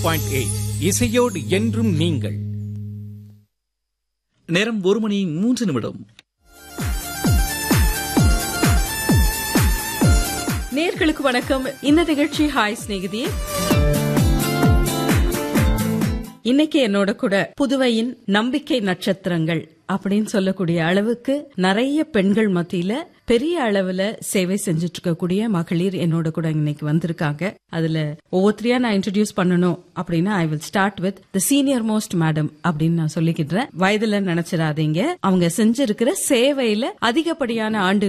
point eight இசையோடு என்றும் நீங்கள் நேரம் ஒரு மணி மூன்று நிமிடம் நேர்களுக்கு வணக்கம் இந்த நிகழ்ச்சி ஹாய் சிநேகிதியே இன்னைக்கு என்னோட கூட புதுவையின் நம்பிக்கை நட்சத்திரங்கள் அப்படின்னு சொல்லக்கூடிய அளவுக்கு நிறைய பெண்கள் மத்தியில பெரிய அளவுல சேவை செஞ்சுட்டு இருக்கக்கூடிய மகளிர் என்னோட கூட இன்னைக்கு வந்திருக்காங்க அதுல ஒவ்வொருத்தரையா நான் இன்ட்ரடியூஸ் பண்ணணும் அப்படின்னா I will start with the senior most madam அப்படின்னு நான் சொல்லிக்கிட்டேன் வயதுல நினைச்சிடாதீங்க அவங்க செஞ்சிருக்கிற சேவையில அதிகப்படியான ஆண்டு